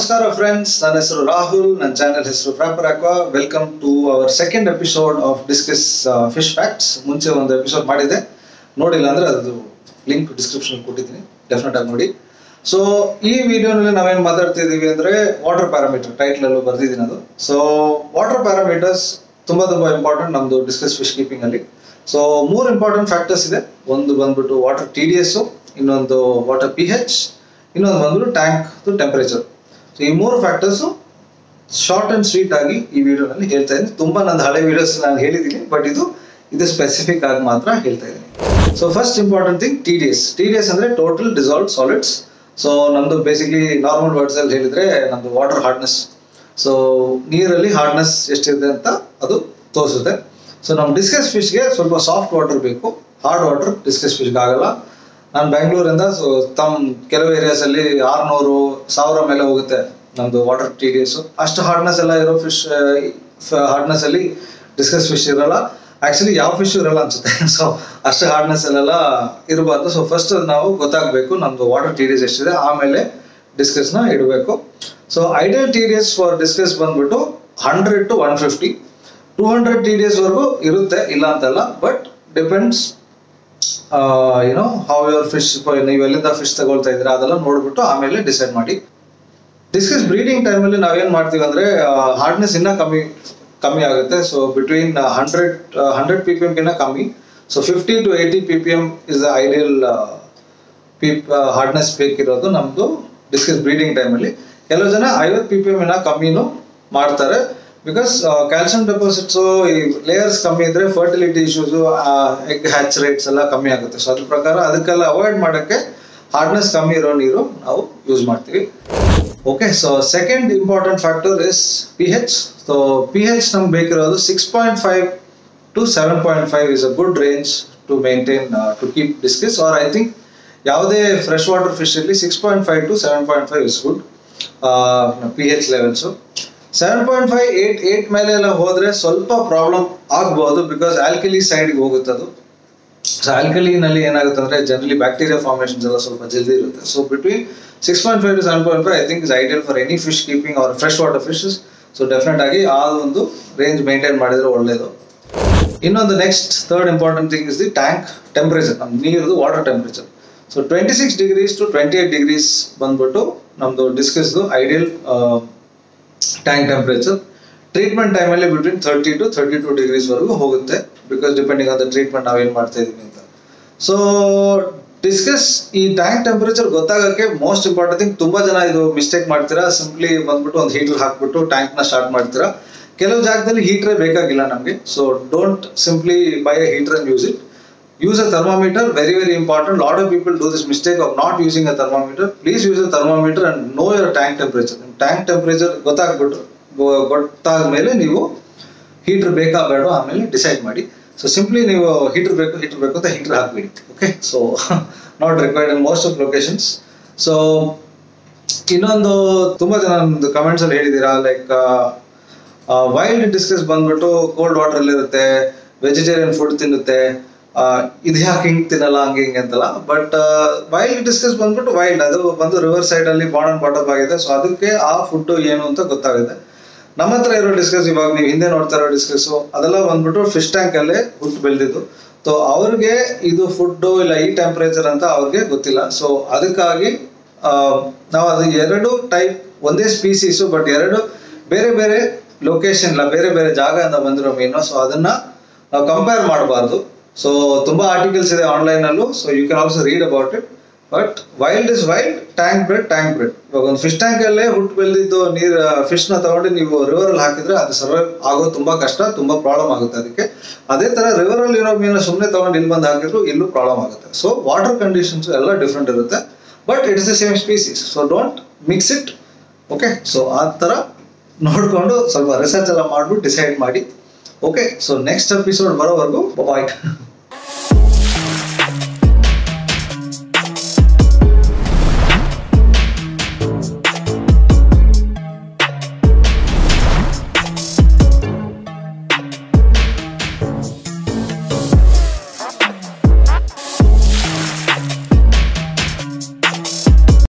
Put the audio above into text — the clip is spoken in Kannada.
ನಮಸ್ಕಾರ ಫ್ರೆಂಡ್ಸ್ ನನ್ನ ಹೆಸರು ರಾಹುಲ್ ನನ್ನ ಚಾನೆಲ್ ಹೆಸರು proper aqua welcome to our second episode of discus fish facts ಮುಂಚೆ ಒಂದು ಎಪಿಸೋಡ್ ಮಾಡಿದೆ ನೋಡಿಲ್ಲ ಅಂದ್ರೆ ಅದು ಲಿಂಕ್ ಡಿಸ್ಕ್ರಿಪ್ಷನ್ ಕೊಟ್ಟಿದ್ದೀನಿ ಡೆಫಿನೆಟ್ ಆಗಿ ನೋಡಿ ಸೊ ಈ ವಿಡಿಯೋನಲ್ಲಿ ನಾವೇನು ಮಾತಾಡ್ತಿದ್ದೀವಿ ಅಂದ್ರೆ ವಾಟರ್ ಪ್ಯಾರಾಮೀಟರ್ ಟೈಟ್ಲ್ ಅಲ್ಲೂ ಬರ್ದಿದ್ದೀನಿ ಅದು ಸೊ ವಾಟರ್ ಪ್ಯಾರಾಮೀಟರ್ಸ್ ತುಂಬಾ ತುಂಬಾ ಇಂಪಾರ್ಟೆಂಟ್ ನಮ್ದು ಡಿಸ್ಕಸ್ ಫಿಶ್ ಕೀಪಿಂಗ್ ಅಲ್ಲಿ ಸೊ ಮೂರು ಇಂಪಾರ್ಟೆಂಟ್ ಫ್ಯಾಕ್ಟರ್ಸ್ ಇದೆ ಒಂದು ಬಂದ್ಬಿಟ್ಟು ವಾಟರ್ ಟಿ ಡಿ ಎಸ್ ಇನ್ನೊಂದು ವಾಟರ್ ಪಿ ಹೆಚ್ ಇನ್ನೊಂದು ಬಂದ್ಬಿಟ್ಟು ಟ್ಯಾಂಕ್ ಟೆಂಪರೇಚರ್ ಸೊ ಈ ಮೂರು ಫ್ಯಾಕ್ಟರ್ಸ್ ಶಾರ್ಟ್ ಅಂಡ್ ಸ್ವೀಟ್ ಆಗಿ ಈ ವಿಡಿಯೋನಲ್ಲಿ ಹೇಳ್ತಾ ಇದ್ದೀನಿ ತುಂಬಾ ನಂದು ಹಳೆ ವಿಡಿಯೋಸ್ ನಾನು ಹೇಳಿದ್ದೀನಿ ಬಟ್ ಇದು ಇದು ಸ್ಪೆಸಿಫಿಕ್ ಆಗಿ ಮಾತ್ರ ಹೇಳ್ತಾ ಇದ್ದೀನಿ so first important thing T D S T D S ಅಂದ್ರೆ ಟೋಟಲ್ ಡಿಸಾಲ್ವ್ ಸಾಲಿಡ್ಸ್ ಸೊ ನಮ್ದು ಬೇಸಿಕ್ಲಿ ನಾರ್ಮಲ್ ವರ್ಡ್ಸ್ ಅಲ್ಲಿ ಹೇಳಿದ್ರೆ ನಮ್ದು ವಾಟರ್ ಹಾರ್ಡ್ನೆಸ್ ಸೊ ನೀರಲ್ಲಿ ಹಾರ್ಡ್ನೆಸ್ ಎಷ್ಟಿದೆ ಅಂತ ಅದು ತೋರಿಸುತ್ತೆ ಸೊ ನಮ್ಮ ಡಿಸ್ಕಸ್ ಫಿಶ್ಗೆ ಸ್ವಲ್ಪ ಸಾಫ್ಟ್ ವಾಟರ್ ಬೇಕು ಹಾರ್ಡ್ ವಾಟರ್ ಡಿಸ್ಕಸ್ ಫಿಶ್ಗೆ ಆಗಲ್ಲ ನಾನು ಬೆಂಗಳೂರಿಂದ ಸೊ ತಮ್ಮ ಕೆಲವು ಏರಿಯಾಸ್ ಅಲ್ಲಿ ಆರ್ನೂರು ಸಾವಿರ ಮೇಲೆ ಹೋಗುತ್ತೆ ನಮ್ದು ವಾಟರ್ ಟಿ ಡಿ ಎಸ್ ಅಷ್ಟು ಹಾರ್ಡ್ನೆಸ್ ಎಲ್ಲ ಇರೋ ಫಿಶ್ ಹಾರ್ಡ್ನೆಸ್ ಅಲ್ಲಿ ಡಿಸ್ಕಸ್ ಫಿಶ್ ಇರಲ್ಲ ಆಕ್ಚುಲಿ ಯಾವ ಫಿಶ್ ಇರಲ್ಲ ಅನ್ಸುತ್ತೆ ಸೊ ಅಷ್ಟು ಹಾರ್ಡ್ನೆಸ್ ಅಲ್ಲೆಲ್ಲ ಇರಬಾರ್ದು ಸೊ ಫಸ್ಟ್ ನಾವು ಗೊತ್ತಾಗಬೇಕು ನಮ್ದು ವಾಟರ್ ಟಿ ಡಿ ಎಸ್ ಎಷ್ಟಿದೆ ಆಮೇಲೆ ಡಿಸ್ಕಸ್ ನ ಇಡಬೇಕು so ideal T D S for discus ಬಂದ್ಬಿಟ್ಟು hundred to one fifty two hundred T D S ವರೆಗೂ ಇರುತ್ತೆ ಇಲ್ಲ ಅಂತಲ್ಲ but depends you know how your fish ನೀವು ಎಲ್ಲಿಂದ ಫಿಶ್ ತಗೊಳ್ತಾ ಇದ್ದೀರಾ ಅದೆಲ್ಲ ನೋಡ್ಬಿಟ್ಟು ಆಮೇಲೆ ಡಿಸೈಡ್ ಮಾಡಿ ಡಿಸ್ಕಸ್ ಬ್ರೀಡಿಂಗ್ ಟೈಮಲ್ಲಿ ನಾವೇನ್ ಮಾಡ್ತೀವಿ ಅಂದ್ರೆ ಹಾರ್ಡ್ನೆಸ್ ಇನ್ನ ಕಮ್ಮಿ ಕಮ್ಮಿ ಆಗುತ್ತೆ so between hundred hundred P P ಎಮ್ಗಿನ್ನ ಕಮ್ಮಿ so fifty to eighty P P M is the ideal ಪೀಪ್ ಹಾರ್ಡ್ನೆಸ್ ಬೇಕಿರೋದು ನಮ್ದು ಡಿಸ್ಕಸ್ ಬ್ರೀಡಿಂಗ್ ಟೈಮಲ್ಲಿ ಕೆಲವು ಜನ ಐವತ್ತು ಪಿ ಪಿ ಎಮ್ ಇನ್ನ ಕಮ್ಮಿನೂ ಮಾಡ್ತಾರೆ ಬಿಕಾಸ್ ಕ್ಯಾಲ್ಸಿಯಂ ಡೆಪಾಸಿಟ್ಸ್ ಈ ಲೇಯರ್ಸ್ ಕಮ್ಮಿ ಇದ್ರೆ fertility issues egg hatch rates ಎಲ್ಲ ಕಮ್ಮಿ ಆಗುತ್ತೆ ಸೊ ಅದ್ರ ಪ್ರಕಾರ ಅದಕ್ಕೆಲ್ಲ ಅವಾಯ್ಡ್ ಮಾಡೋಕ್ಕೆ ಹಾರ್ಡ್ನೆಸ್ ಕಮ್ಮಿ ಇರೋ ನೀರು ನಾವು ಯೂಸ್ ಮಾಡ್ತೀವಿ okay so second important factor is P H so P H ನಮ್ಗೆ ಬೇಕಿರೋದು six point five to seven point five is a good range to maintain to keep discus or I think ಯಾವುದೇ ಫ್ರೆಶ್ ವಾಟರ್ ಫಿಶ್ ಇಲ್ಲಿ six point five to seven point five is good P H levels seven point five eight eight ಮೇಲೆ ಎಲ್ಲ ಹೋದ್ರೆ ಸ್ವಲ್ಪ ಪ್ರಾಬ್ಲಮ್ ಆಗ್ಬೋದು ಬಿಕಾಸ್ ಆಲ್ಕಲಿ ಸೈಡ್ಗೆ ಹೋಗುತ್ತೆ ಅದು ಸೊ ಆಲ್ಕಲಿನಲ್ಲಿ ಏನಾಗುತ್ತೆ ಅಂದ್ರೆ ಜನರಲಿ ಬ್ಯಾಕ್ಟೀರಿಯಾ ಫಾರ್ಮೇಷನ್ಸ್ ಎಲ್ಲ ಸ್ವಲ್ಪ ಜಲ್ದಿ ಇರುತ್ತೆ so between six point five to seven point five I think is ideal for any fish keeping or fresh water fishes so definite ಆಗಿ ಆ ಒಂದು ರೇಂಜ್ ಮೇಂಟೈನ್ ಮಾಡಿದ್ರೆ ಒಳ್ಳೇದು ಇನ್ನೊಂದು next third important thing is the tank temperature ನಮ್ಮ ನೀರದು water temperature so twenty six degrees to twenty eight degrees ಬಂದ್ಬಿಟ್ಟು ನಮ್ದು ಡಿಸ್ಕಸ್ದು ಐಡಿಯಲ್ ಟ್ಯಾಂಕ್ ಟೆಂಪರೇಚರ್ ಟ್ರೀಟ್ಮೆಂಟ್ ಟೈಮಲ್ಲಿ between thirty to thirty two degrees ವರೆಗೂ ಹೋಗುತ್ತೆ because depending on the treatment ನಾವೇನು ಮಾಡ್ತಾ ಇದೀವಿ ಅಂತ ಸೊ ಡಿಸ್ಕಸ್ ಈ ಟ್ಯಾಂಕ್ ಟೆಂಪರೇಚರ್ ಗೊತ್ತಾಗಕ್ಕೆ ಮೋಸ್ಟ್ ಇಂಪಾರ್ಟೆಂಟ್ ಥಿಂಗ್ ತುಂಬಾ ಜನ ಇದು ಮಿಸ್ಟೇಕ್ ಮಾಡ್ತೀರಾ ಸಿಂಪ್ಲಿ ಬಂದ್ಬಿಟ್ಟು ಒಂದು ಹೀಟರ್ ಹಾಕ್ಬಿಟ್ಟು ಟ್ಯಾಂಕ್ ನ ಸ್ಟಾರ್ಟ್ ಮಾಡ್ತೀರಾ ಕೆಲವು ಜಾಗದಲ್ಲಿ ಹೀಟರ್ ಬೇಕಾಗಿಲ್ಲ ನಮಗೆ so don't simply buy a heater and use it use a thermometer very very important lot of people do this mistake of not using a thermometer please use a thermometer and know your tank temperature tank temperature ಗೊತ್ತಾಗ್ಬಿಟ್ರು ಗೊತ್ತಾದ್ಮೇಲೆ ನೀವು ಹೀಟರ್ ಬೇಕಾ ಬೇಡ ಆಮೇಲೆ ಡಿಸೈಡ್ ಮಾಡಿ ಸೊ ಸಿಂಪ್ಲಿ ನೀವು ಹೀಟರ್ ಬೇಕು ಹೀಟರ್ ಬೇಕು ಅಂತ ಹೀಟರ್ ಹಾಕ್ಬಿಡಿ okay so not required in most of locations so ಇನ್ನೊಂದು ತುಂಬಾ ಜನ ಒಂದು ಕಮೆಂಟ್ಸ್ ಅಲ್ಲಿ ಹೇಳಿದೀರಾ ಲೈಕ್ ವೈಲ್ಡ್ ಡಿಸ್ಕಸ್ ಬಂದ್ಬಿಟ್ಟು ಕೋಲ್ಡ್ ವಾಟರ್ ಅಲ್ಲಿ ಇರುತ್ತೆ ವೆಜಿಟೇರಿಯನ್ ಫುಡ್ ತಿನ್ನುತ್ತೆ ಇದು ಯಾಕೆ ಹಿಂಗ್ ತಿನ್ನಲ್ಲ ಹಂಗೆ ಹಿಂಗೆ ಅಂತಲ್ಲ ಬಟ್ ವೈಲ್ಡ್ ಡಿಸ್ಕಸ್ ಬಂದ್ಬಿಟ್ಟು ವೈಲ್ಡ್ ಅದು ಬಂದು ರಿವರ್ ಸೈಡ್ ಅಲ್ಲಿ ಬಾಡ್ ಅಂಡ್ ಬಾಟಮ್ ಆಗಿದೆ ಸೊ ಅದಕ್ಕೆ ಆ ಫುಡ್ ಏನು ಅಂತ ಗೊತ್ತಾಗುತ್ತೆ ನಮ್ಮ ಹತ್ರ ಇರೋ ಡಿಸ್ಕಸ್ ಇವಾಗ ನೀವು ಹಿಂದೆ ನೋಡ್ತಾ ಇರೋ ಡಿಸ್ಕಸ್ ಅದೆಲ್ಲ ಬಂದ್ಬಿಟ್ಟು ಫಿಶ್ ಟ್ಯಾಂಕ್ ಅಲ್ಲೇ ಹುಟ್ಟು ಬೆಳೆದಿದ್ದು ಸೊ ಅವ್ರಿಗೆ ಇದು ಫುಡ್ ಇಲ್ಲ ಈ ಟೆಂಪರೇಚರ್ ಅಂತ ಅವ್ರಿಗೆ ಗೊತ್ತಿಲ್ಲ ಸೊ ಅದಕ್ಕಾಗಿ ನಾವು ಅದು ಎರಡು ಟೈಪ್ ಒಂದೇ ಸ್ಪೀಸೀಸು ಬಟ್ ಎರಡು ಬೇರೆ ಬೇರೆ ಲೊಕೇಶನ್ ಇಲ್ಲ ಬೇರೆ ಬೇರೆ ಜಾಗದಿಂದ ಬಂದಿರೋ ಮೀನು ಸೊ ಅದನ್ನ ನಾವು ಕಂಪೇರ್ ಮಾಡಬಾರ್ದು ಸೊ ತುಂಬಾ ಆರ್ಟಿಕಲ್ಸ್ ಇದೆ ಆನ್ಲೈನ್ ಅಲ್ಲೂ so you can also read about it but wild is wild tank bred tank bred ಇವಾಗ ಒಂದು ಫಿಶ್ ಟ್ಯಾಂಕ್ ಅಲ್ಲೇ ಹುಟ್ಟು ಬೆಳೆದಿದ್ದು ನೀರು ಫಿಶ್ ನ ತಗೊಂಡು ನೀವು ರಿವರ್ ಅಲ್ಲಿ ಹಾಕಿದ್ರೆ ಅದು ಸರ್ವೈವ್ ಆಗೋದು ತುಂಬಾ ಕಷ್ಟ ತುಂಬಾ ಪ್ರಾಬ್ಲಮ್ ಆಗುತ್ತೆ ಅದಕ್ಕೆ ಅದೇ ತರ ರಿವರ್ ಅಲ್ಲಿ ಇರೋ ಮೀನು ಸುಮ್ಮನೆ ತಗೊಂಡು ಇಲ್ಲಿ ಬಂದು ಹಾಕಿದ್ರು ಇಲ್ಲೂ ಪ್ರಾಬ್ಲಮ್ ಆಗುತ್ತೆ ಸೊ ವಾಟರ್ ಕಂಡೀಷನ್ಸ್ ಎಲ್ಲ ಡಿಫ್ರೆಂಟ್ ಇರುತ್ತೆ but it is the same species so don't mix it okay so ಆ ತರ ನೋಡ್ಕೊಂಡು ಸ್ವಲ್ಪ ರಿಸರ್ಚ್ ಎಲ್ಲ ಮಾಡ್ಬಿಟ್ಟು ಡಿಸೈಡ್ ಮಾಡಿ ಓಕೆ ಸೊ ನೆಕ್ಸ್ಟ್ ಎಪಿಸೋಡ್ ಬರೋವರೆಗೂ ಬಾಯ್